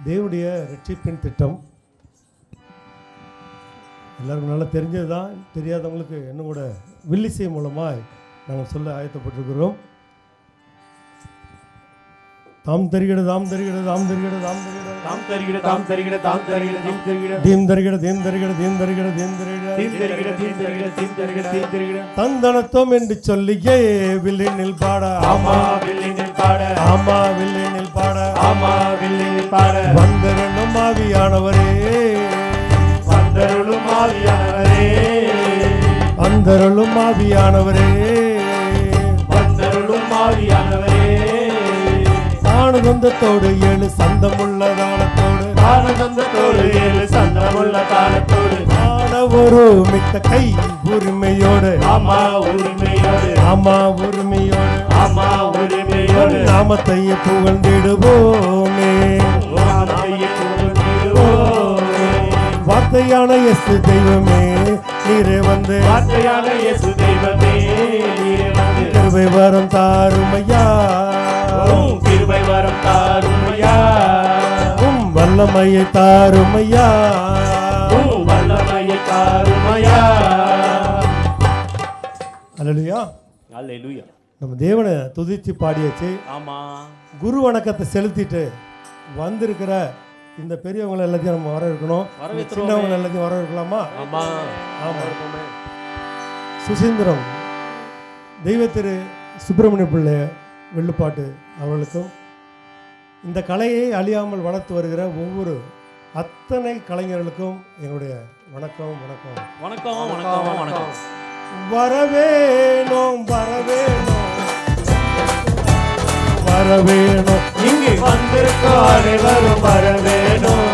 தேவனுடைய ரட்சிப்பின் திட்டம் எல்லாருக்கும் நல்லா தெரிஞ்சது தான் தெரியாதவங்களுக்கு இன்னும் கூட வில்லிசை மூலமாய் நாங்கள் சொல்ல ஆயத்தப்பட்டிருக்கிறோம் தாம் தருகிட தாம் தருகிட தாம் தருகிட தாம் தருகிட தாம் தருகிட தாம் தருகிட தாம் தருகிட தீம் தருகிட தீம் தருகிட தீம் தருகிட தீம் தருகிட தீம் தருகிட தீம் தருகிட தீம் தருகிட தீம் தருகிட தீம் தருகிட தந்தனத்தோம் என்று சொல்லியே வில்லினில் பாட ஆமா வில்லினில் பாட ஆமா வில்லினில் பாட ஆமா வில்லினில் பாட வந்தரணும் ஆவியானவரே வந்தருளும் ஆவியானவரே அந்தருளும் ஆவியானவரே வந்தருளும் ஆவியானவரே ஆனந்தத்தோடு ஏழு சந்தமுள்ள தாளத்தோடு ஆனந்தத்தோடு ஏழு சந்தமுள்ள காலத்தோடு ஆன ஒரு மித்த கை உரிமையோடு ஆமா உரிமையோடு ஆமா உரிமையோடு ஆமா உரிமையோடு நாமத்தையே புகழ்ந்திடுவோமே நாமையை புகழ்ந்திடுவோமே. வார்த்தையான எஸ் தெய்வமே நீரே வந்து வார்த்தையான இயேசு தெய்வமே நீரே வந்து கிருபை வரம் தாருமையா உம் கிருபை வரம் தாருமையா உம் வல்லமையை தாருமையா உம் வல்லமையை தாருமையா அல்லையா அல்லேலூயா நம்ம தேவனை துதித்து பாடியாச்சு ஆமா குரு வணக்கத்தை செலுத்திட்டு வந்திருக்கிற இந்த பெரியவங்களை எல்லாத்தையும் நம்ம வர இருக்கணும் வரவேற்கிறோமே. சின்னவங்களை எல்லாத்தையும் வர இருக்கலாமா ஆமா ஆமா சுசீந்திரம் தெய்வ திரு சுப்பிரமணிய பிள்ளை வெள்ளுப்பாட்டு அவர்களுக்கும் இந்த கலையை அழியாமல் வளர்த்து வருகிற ஒவ்வொரு அத்தனை கலைஞர்களுக்கும் எங்களுடைய வணக்கம் வணக்கம் வணக்கம் வணக்கம் வணக்கம் வரவேணும் வரவேணும் வரவேணும் இங்கு வந்திருக்கும் அனைவரும் வர வேணும்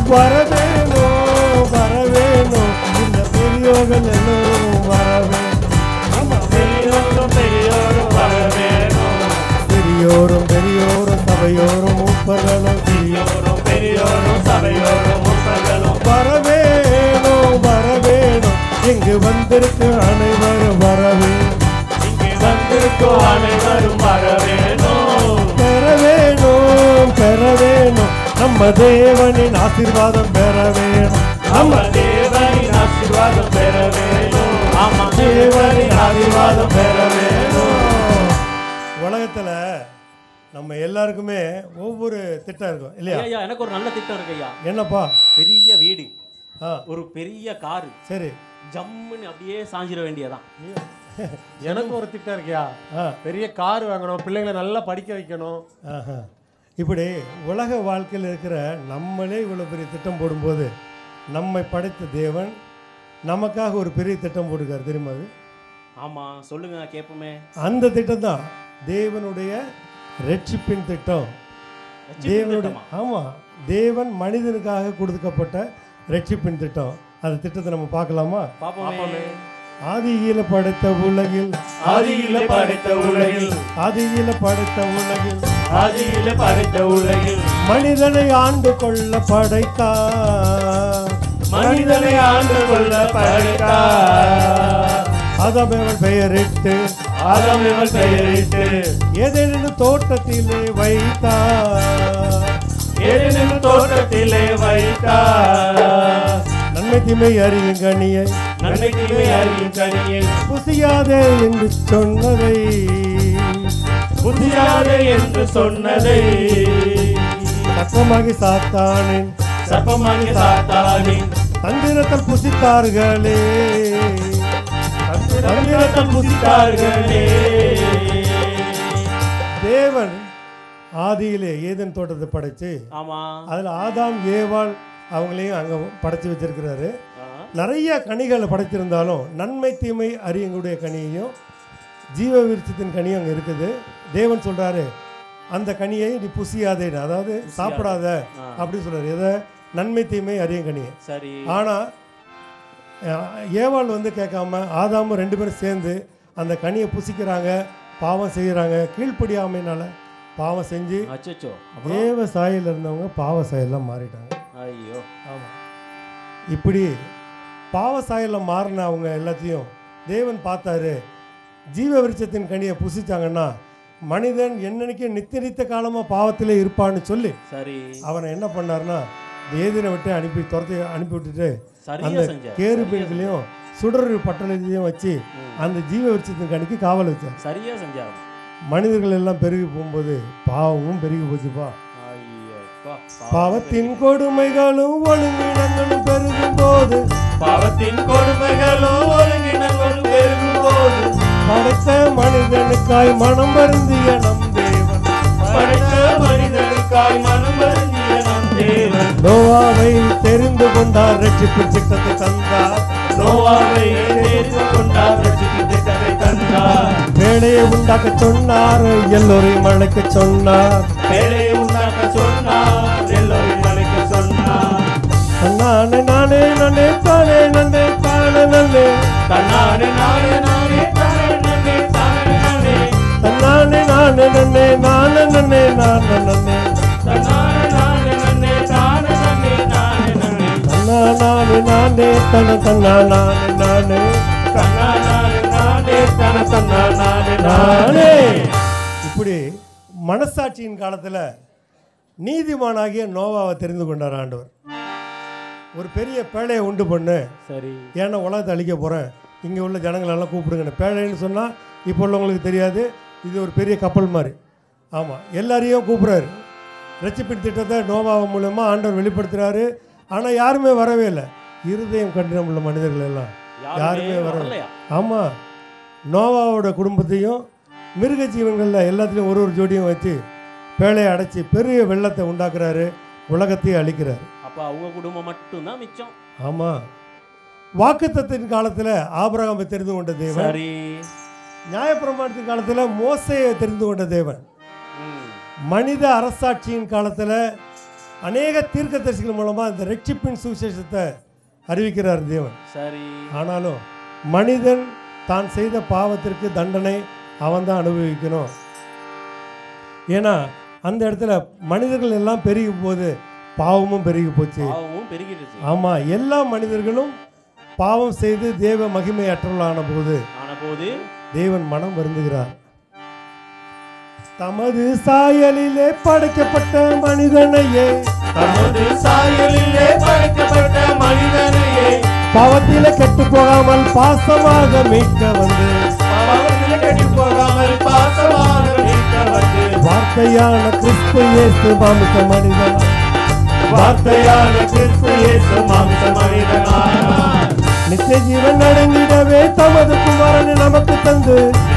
வரவேணும் வரவேணும் இந்த பெரியோர்கள் எல்லோரும் வரவேணும் ஆமா பெரியோரும் பெரியோரும் வர வேணும் பெரியோரும் பெரியோரும் சபையோரும் மூப்பர்களும் பெரியோரும் பெரியோரும் சபையோரும் முப்பர்களும் வரவேணும் வரவேணும் இங்கு வந்திருக்கு அனைவரும் வரவேணும் இங்கு வந்திருக்கும் அனைவரும் வர வேணும் பெற வேணும் பெற வேணும் நம்ம தேவனின் ஆசீர்வாதம் பெற வேணும் நம்ம தேவனின் ஆசீர்வாதம் பெற வேணும் ஆமா தேவனின் ஆசீர்வாதம் பெற வேணும் உலகத்துல நம்ம எல்லாருக்குமே ஒவ்வொரு திட்டம் இருக்கும் இல்லையா ஐயா எனக்கு ஒரு நல்ல திட்டம் இருக்கு ஐயா என்னப்பா பெரிய வீடு ஆ ஒரு பெரிய காரு சரி ஜம்முன்னு அப்படியே சாஞ்சிட வேண்டியதான் எனக்கு ஒரு திட்டம் இருக்கியா ஆ பெரிய கார் வாங்கணும் பிள்ளைங்களை நல்லா படிக்க வைக்கணும் ஆஹா. இப்படி உலக வாழ்க்கையில் இருக்கிற நம்மளே இவ்வளோ பெரிய திட்டம் போடும்போது நம்மை படைத்த தேவன் நமக்காக ஒரு பெரிய திட்டம் போட்டிருக்காரு தெரியுமா அது ஆமா சொல்லுங்க கேட்போமே அந்த திட்டம் தான் தேவனுடைய ரட்சிப்பின் திட்டம் ரட்சிப்பின் தேவனுடைய திட்டமா? ஆமாம் தேவன் மனிதனுக்காக கொடுக்கப்பட்ட ரட்சிப்பின் திட்டம் அந்த திட்டத்தை நம்ம பார்க்கலாமா பாப்போமே ஆதியில படைத்த உலகில் ஆதியில படைத்த உலகில் ஆதியில படைத்த உலகில் ஆதியில படைத்த உலகில் மனிதனை ஆண்டு கொள்ள படைத்தார் மனிதனை ஆண்டு கொள்ள படைத்தார் அதவன் பெயரிட்டு ஆதாம் இவன் பெயரிட்டு ஏதேனும் தோட்டத்திலே வைத்தார் ஏதேனும் தோட்டத்திலே வைத்தார் நன்மை தீமை அறியும் கனியை நன்மை தீமை அறியும் கனியை புசியாதே என்று சொன்னதை புத்தியாதே என்று சொன்னதை சத்தமாகி சாத்தானின் சப்பமாகி சாத்தானின் தந்திரத்தில் புசித்தார்களே தந்திரத்தம் புசித்தார்களே தேவன் ஆதியிலே ஏதேன் தோட்டத்தை படைச்சு ஆமா அதில் ஆதாம் ஏவாள் அவங்களையும் அங்கே படைச்சு வச்சிருக்கிறாரு ஆ, நிறைய கனிகளை படைத்திருந்தாலும் நன்மை தீமை அறியங்களுடைய கனியையும் ஜீவ விருட்சத்தின் கனியும் அங்கே இருக்குது தேவன் சொல்றாரு அந்த கனியை நீ புசியாதே அதாவது சாப்பிடாத ஆ. அப்படின்னு சொல்றாரு எதை நன்மை தீமை அறியும் கனியை சரி ஆனால் ஏவாள் வந்து கேட்காம ஆதாமும் ரெண்டு பேரும் சேர்ந்து அந்த கனியை புசிக்கிறாங்க பாவம் செய்கிறாங்க கீழ்ப்படியாமைனால பாவம் செஞ்சு அச்சோ தேவ சாயலில் இருந்தவங்க பாவ சாயல்லாம் மாறிட்டாங்க ஐயோ ஆமாம் இப்படி பாவ சாயலில் மாறின அவங்க எல்லாத்தையும் தேவன் பார்த்தாரு ஜீவ விருட்சத்தின் கனியை புசிச்சாங்கன்னா மனிதன் என்னன்னைக்கு நித்திய நித்திய காலமாக பாவத்திலே இருப்பான்னு சொல்லி சரி அவனை என்ன பண்ணாருன்னா ஏதினை விட்டு அனுப்பி துரத்தி அனுப்பி விட்டுட்டு சரியா அந்த செஞ்சார் கேரு பெண்களையும் சுடர் பட்டணத்தையும் வச்சு ம். அந்த ஜீவ விருட்சத்தின் கணிக்கு காவல் வச்சார் சரியா செஞ்சார் மனிதர்கள் எல்லாம் பெருகி போகும்போது பாவமும் பெருகி போச்சுப்பா ஐயப்பா, பாவத்தின் கொடுமைகளும் ஒழுங்கினங்களும் பெருகும் போது பாவத்தின் கொடுமைகளும் ஒருங்கினங்களும் பெருகும் போது படைத்த மனிதனுக்காய் மனம் வருந்திய நம் தேவன் படைத்த மனிதனுக்காய் மனம் வருந்திய நம் தேவன் நோவாவை தெரிந்து கொண்டார் ரட்சிப்பு திட்டத்தை தந்தார் நோவாவை தேர்ந்து கொண்டார் ரட்சிப்பு திட்டத்தை தந்தார் வேலையை உண்டாக்க சொன்னார் எல்லோரையும் அழைக்க சொன்னார் வேலையை உண்டாக்க சொன்னார் எல்லோரும் அழைக்க சொன்னார் நானே நானே நானே தானே நன்னே தானே நன்னே தன்னானே நானே நானே தானே நன்னே தானே நானே தன்னானே நானே நன்னே நானே நன்னே நானே நன்னே தன்னானே நானே நன்னே தானே நன்னே நானே நன்னே தன்னா நானே நானே தன தன்னா நானே நானே தன்னா நானே நானே தன தன்னா நானே நானே நானே இப்படி மனசாட்சியின் காலத்துல நீதிமானாகிய நோவாவை தெரிந்து கொண்டார் ஆண்டவர் ஒரு பெரிய பேழையை உண்டு பண்ணு சரி ஏன்னா உலகத்தை அழிக்க போகிறேன் இங்கே உள்ள ஜனங்களெல்லாம் கூப்பிடுங்க பேழைன்னு சொன்னால் இப்போ உள்ளவங்களுக்கு தெரியாது இது ஒரு பெரிய கப்பல் மாதிரி ஆமாம் எல்லாரையும் கூப்பிட்றாரு ரட்சிப்பின் திட்டத்தை நோவாவை மூலமாக ஆண்டவர் வெளிப்படுத்துகிறாரு ஆனால் யாருமே வரவே இல்லை இருதயம் கண்டினம் உள்ள மனிதர்கள் எல்லாம் யாருமே வரல. வரலையா ஆமாம் நோவாவோட குடும்பத்தையும் மிருக ஜீவன்களில் எல்லாத்துலேயும் ஒரு ஒரு ஜோடியும் வச்சு பேழையை அடைச்சி பெரிய வெள்ளத்தை உண்டாக்குறாரு உலகத்தையே அழிக்கிறார் அப்ப அவங்க குடும்பம் மட்டும்தான் மிச்சம் ஆமாம் வாக்குத்தத்தின் காலத்தில் ஆபிரகாமை தெரிந்து கொண்ட தேவன் சரி நியாயப்பிரமாணத்தின் காலத்தில் மோசையை தெரிந்து கொண்ட தேவன் ம். மனித அரசாட்சியின் காலத்தில் அநேக தீர்க்கதரிசிகள் மூலமாக இந்த ரட்சிப்பின் சுவிசேஷத்தை அறிவிக்கிறார் தேவன் சரி ஆனாலும் மனிதன் தான் செய்த பாவத்திற்கு தண்டனை அவன் தான் அனுபவிக்கணும் ஏன்னா அந்த இடத்துல மனிதர்கள் எல்லாம் பெருகி போது பாவமும் பெருகி போச்சு பாவமும் பெருகிடுச்சு ஆமாம் எல்லா மனிதர்களும் பாவம் செய்து தேவ மகிமை அற்றலான போது ஆன போது தேவன் மனம் வருந்துகிறார் தமது சாயலிலே படைக்கப்பட்ட மனிதனையே தமது சாயலிலே படைக்கப்பட்ட மனிதனையே பாவத்திலே கெட்டு போகாமல் பாசமாக மீட்க வந்து பாவத்திலே கெட்டு போகாமல் பாசமாக மீட்க வந்து வார்த்தையான கிறிஸ்து இயேசு மாமிச மனிதன் வார்த்தையான கிறிஸ்து இயேசு மாம்ச மனிதனானார் நித்திய ஜீவன் அடைந்திடவே தமது குமாரனை நமக்கு தந்து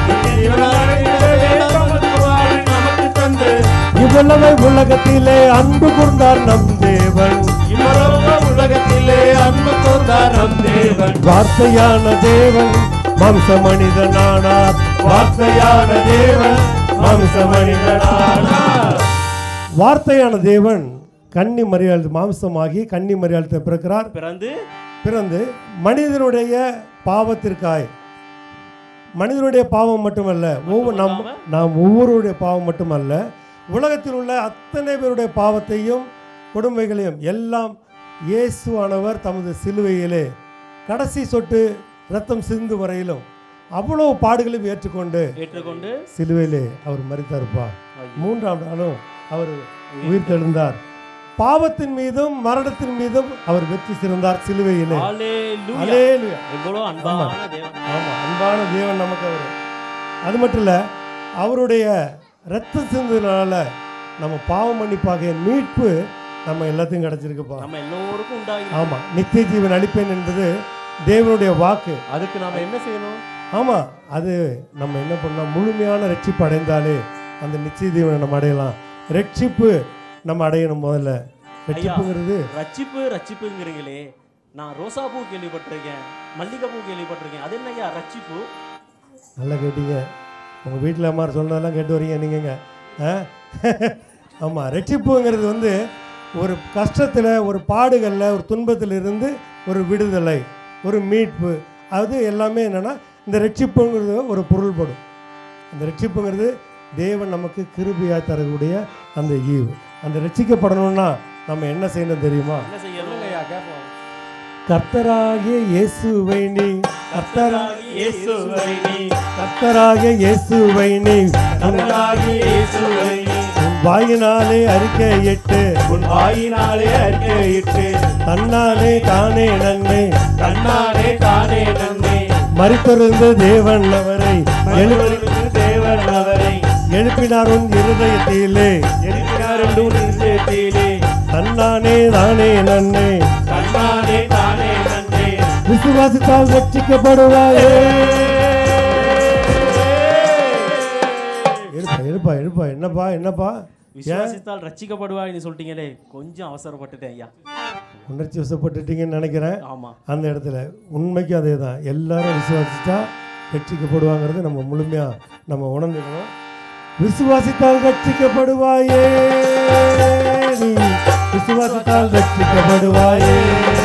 இவனாரிடவே தமது குமாரனை நமக்கு தந்து இவ்வளவை உலகத்திலே அன்பு கூர்ந்தார் நம் தேவன் இவ்வளவு உலகத்திலே அன்பு கூர்ந்தார் நம் தேவன் வார்த்தையான தேவன் மாம்ச மனிதனானார் வார்த்தையான தேவன் மாம்ச மனிதனானார் வார்த்தையான தேவன் கன்னி மரியாதை மாம்சமாகி கன்னி மரியாதை பிறக்கிறார் பிறந்து பிறந்து மனிதனுடைய பாவத்திற்காய் மனிதனுடைய பாவம் மட்டுமல்ல ஒவ்வொரு நம் நாம் ஒவ்வொருடைய பாவம் மட்டுமல்ல உலகத்தில் உள்ள அத்தனை பேருடைய பாவத்தையும் கொடுமைகளையும் எல்லாம் இயேசுவானவர் தமது சிலுவையிலே கடைசி சொட்டு ரத்தம் சிந்து வரையிலும் அவ்வளோ பாடுகளையும் ஏற்றுக்கொண்டு ஏற்றுக்கொண்டு சிலுவையிலே அவர் மறித்தார்ப்பா ஐயோ. மூன்றாம் நாளும் அவர் உயிர் தெழுந்தார் பாவத்தின் மீதும் மரணத்தின் மீதும் அவர் வெற்றி சிறந்தார் சிலுவையிலே ஹalleluya. அல்லேலூயா எவ்வளவு அன்பான தேவன் ஆமாம் அன்பான தேவன் நமக்கு அவர் அது மட்டும் இல்லை அவருடைய ரத்த சிந்தனால நம்ம பாவ மன்னிப்பாக மீட்பு நம்ம எல்லாத்தையும் கிடச்சிருக்குப்பா நம்ம எல்லோருக்கும் உண்டாகி ஆமாம் நித்திய ஜீவன் அளிப்பேன் என்பது தேவனுடைய வாக்கு அதுக்கு நாம என்ன செய்யணும் ஆமாம் அது நம்ம என்ன பண்ணலாம் முழுமையான ரட்சிப்பு அடைந்தாலே அந்த நிச்சய ஜீவனை நம்ம அடையலாம் ரட்சிப்பு நம்ம அடையணும் முதல்ல ரட்சிப்புங்கிறது ரட்சிப்பு ரட்சிப்புங்கிறீங்களே நான் ரோசா பூ கேள்விப்பட்டிருக்கேன் மல்லிகை பூ கேள்விப்பட்டிருக்கேன் அது என்னய்யா ரட்சிப்பு நல்லா கேட்டீங்க உங்கள் வீட்டில் அம்மா சொன்னதெல்லாம் கேட்டு வரீங்க நீங்கங்க ஆ ஆமாம் ரட்சிப்புங்கிறது வந்து ஒரு கஷ்டத்தில் ஒரு பாடுகளில் ஒரு துன்பத்தில் இருந்து ஒரு விடுதலை ஒரு மீட்பு அது எல்லாமே என்னென்னா இந்த ரட்சிப்புங்கிறது ஒரு பொருள்படும் அந்த ரட்சிப்புங்கிறது தேவன் நமக்கு கிருபையாக தரக்கூடிய அந்த ஈவு அந்த ரட்சிக்கப்படணும்னா நம்ம என்ன செய்யணும் தெரியுமா என்ன செய்யணும் சொல்லுங்கய்யா கேட்போம் கர்த்தராகிய இயேசுவை நீ கர்த்தராகிய இயேசுவை நீ கர்த்தராகிய இயேசுவை நீ உன் கர்த்தராகிய இயேசுவை நீ உன் வாயினாலே அறிக்கையிட்டு உன் வாயினாலே அறிக்கையிட்டு தன்னாலே தானே நன்மை தன்னாலே தானே நன்மை மறித்திருந்து தேவன் அவரை எழு எழுவருக்கு தேவன் அவரை எழுப்பினார் உன் இருதயத்திலே எழுப்பினார் என்றும் நிச்சயத்திலே தன்னானே தானே நன்மை தன்னாலே தானே நன்மை விசுவாசித்தால் ரட்சிக்கப்படுவாயே எழுப்பா எழுப்பா எழுப்பா என்னப்பா என்னப்பா ஏன் விசுவாசித்தால் ரட்சிக்கப்படுவாய்னு சொல்லிட்டீங்களே கொஞ்சம் அவசரப்பட்டுட்டேன் ஐயா உணர்ச்சி வசப்பட்டுட்டீங்கன்னு நினைக்கிறேன் ஆமா அந்த இடத்துல உண்மைக்கும் அதே தான் எல்லாரும் விசுவாசித்தா ரட்சிக்கப்படுவாங்கிறது நம்ம முழுமையாக நம்ம உணர்ந்துக்கணும் விசுவாசித்தால் ரட்சிக்கப்படுவாயே நீ விசுவாசித்தால் ரட்சிக்கப்படுவாயே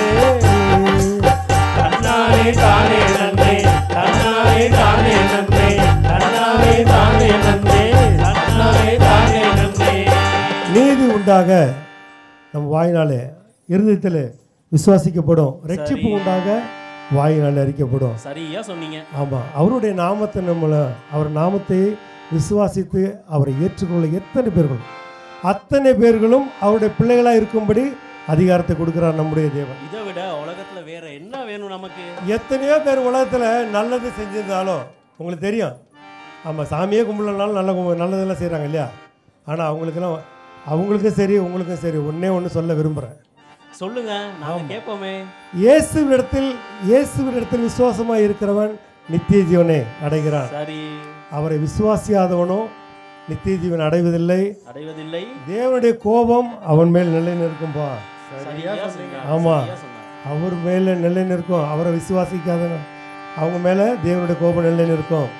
தன்னாலே தானே நன்மை தன்னாலே தானே நன்மை தன்னாலே தானே நன்மை தன்னாலே தானே நன்மை நீதி உண்டாக நம்ம வாயினாலே இருதயத்தில் விசுவாசிக்கப்படும் ரட்சிப்பு உண்டாக வாயினாலே அறிக்கப்படும் சரியா சொன்னீங்க ஆமாம் அவருடைய நாமத்தை நம்மளை அவர் நாமத்தை விசுவாசித்து அவரை ஏற்றுக்கொள்ள எத்தனை பேர்களும் அத்தனை பேர்களும் அவருடைய பிள்ளைகளாக இருக்கும்படி அதிகாரத்தை கொடுக்கிறார் நம்முடைய தேவன் இதை விட உலகத்துல வேற என்ன வேணும் நமக்கு எத்தனையோ பேர் உலகத்தில் நல்லது செஞ்சிருந்தாலும் உங்களுக்கு தெரியும் ஆமாம் சாமியே கும்பிடலனாலும் நல்ல கும்பி- நல்லதெல்லாம் செய்கிறாங்க இல்லையா ஆனால் அவங்களுக்கெல்லாம் அவங்களுக்கும் சரி உங்களுக்கும் சரி ஒன்றே ஒன்று சொல்ல விரும்புகிறேன் சொல்லுங்க நாங்க கேட்போமே இயேசுவிடத்தில் இயேசுவிடத்தில் விசுவாசமாக இருக்கிறவன் நித்திய ஜீவனை அடைகிறான் சரி அவரை விசுவாசியாதவனோ நித்திய ஜீவன் அடைவதில்லை அடைவதில்லை தேவனுடைய கோபம் அவன் மேல் நிலை நிற்கும்பா சரியா சொன்னீங்க ஆமா. சரியா சொன்னாங்க. அவர் மேலே நிலை நிற்கும் அவரை விசுவாசிக்காதவங்க அவங்க மேலே தேவனுடைய கோபம் நிலை நிற்கும்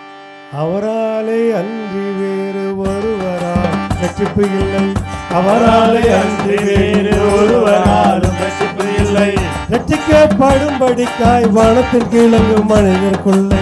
அவராலே அன்றி வேறு ஒருவரால் ரட்சிப்பு இல்லை அவராலே அன்றி வேறு ஒருவராலும் ரட்சிப்பு இல்லை ரட்சிக்கப்படும்படிக்காய் வானத்தின் கீழங்கும் மனிதர்க்குள்ளே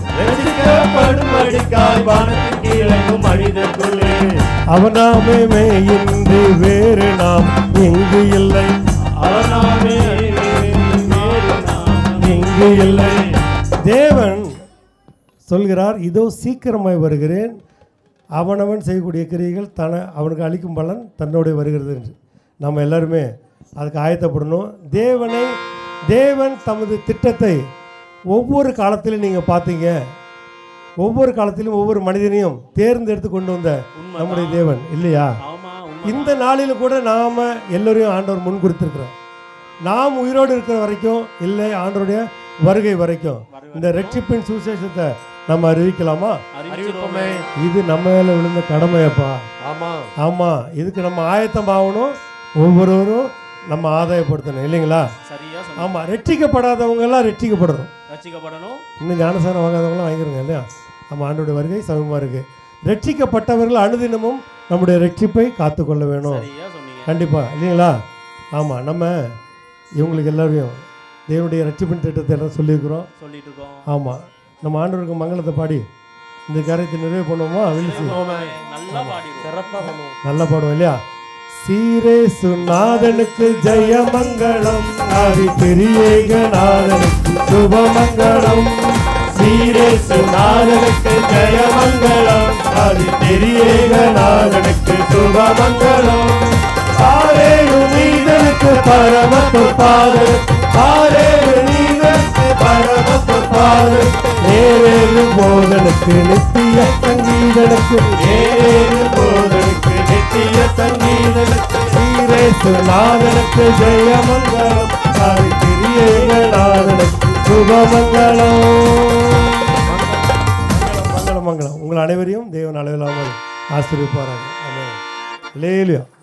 ரட்சிக்கப்படும்படிக்காய் வானத்தின் கீழங்கும் மனிதர்க்குள்ளே அவனாமே இன்றி வேறு நாம் எங்கு இல்லை அவனாமே வேறு நாம் இங்கு இல்லை தேவன் சொல்கிறார் இதோ சீக்கிரமாய் வருகிறேன் அவனவன் செய்யக்கூடிய கிரியைகள் தன அவனுக்கு அளிக்கும் பலன் தன்னோட வருகிறது என்று நம்ம எல்லாருமே அதுக்கு ஆயத்தப்படணும் தேவனை தேவன் தமது திட்டத்தை ஒவ்வொரு காலத்திலும் நீங்கள் பார்த்தீங்க ஒவ்வொரு காலத்திலும் ஒவ்வொரு மனிதனையும் தேர்ந்தெடுத்து கொண்டு வந்த உண்மைதான். நம்முடைய தேவன் இல்லையா ஆமா உண்மை இந்த நாளில் கூட நாம் எல்லோரையும் ஆண்டவர் முன் குறித்திருக்கிறோம் நாம் உயிரோடு இருக்கிற வரைக்கும் இல்லை ஆண்டவருடைய வருகை வரைக்கும் இந்த ரட்சிப்பின் சுவிசேஷத்தை நம்ம அறிவிக்கலாமா அறிவிச்சிருவோமே இது நம்ம மேல விழுந்த கடமையப்பா ஆமா ஆமாம் இதுக்கு நம்ம ஆயத்தம் ஆகணும் ஒவ்வொருவரும் நம்ம ஆதாயப்படுத்தணும் இல்லைங்களா சரியா சொன்னீங்க ஆமாம் ரட்சிக்கப்படாதவங்க எல்லாம் ரட்சிக்கப்படணும் ரட்சிக்கப்படணும் இன்னும் ஞானசாரம் வாங்காதவங்களாம் வாங்கிருங்க இல்லையா நம்ம ஆண்டோடைய வருகை சமயமாக இருக்கு ரட்சிக்கப்பட்டவர்கள் அனுதினமும் நம்முடைய ரட்சிப்பை காத்துக்கொள்ள வேணும் சரியா சொன்னீங்க கண்டிப்பாக இல்லைங்களா ஆமாம் நம்ம இவங்களுக்கு எல்லாரையும் தேவனுடைய ரட்சிப்பின் திட்டத்தை எல்லாம் சொல்லியிருக்கிறோம் சொல்லிட்டு இருக்கோம் ஆமாம் நம்ம ஆண்டவருக்கு மங்களத்தை பாடி இந்த காரியத்தை நிறைவு பண்ணுவோமா விழிச்சு நல்லா பாடிடுவோம் சிறப்பா பண்ணுவோம் நல்லா பாடுவோம் இல்லையா சீரே சுநாதனுக்கு ஜெயமங்கலம் ஆதி பெரியேகநாதனுக்கு சுபமங்கலம் சீரே சுநாதனுக்கு ஜெயமங்கலம் ஆதி பெரியேகநாதனுக்கு சுபமங்கலம் ஆரேழு நீதனுக்கு பரமத்து பாதர் ஆரேழு நீதனுக்கு பரமத்து பாதர் ஏழேழு போதனுக்கு நித்திய சங்கீதனுக்கு ஏழேழு போதனுக்கு நித்திய சங்கீதனுக்கு சீரேசு நாதனுக்கு ஜெயமங்கலம் ஆதி பெரியேகநாதனுக்கு சுபமங்கலம் மங்களம் மங்களம் உங்கள் அனைவரையும் தேவன் அளவில்லாமல் ஆசிரியப்பாராங்க ஆமென். அல்லேலூயா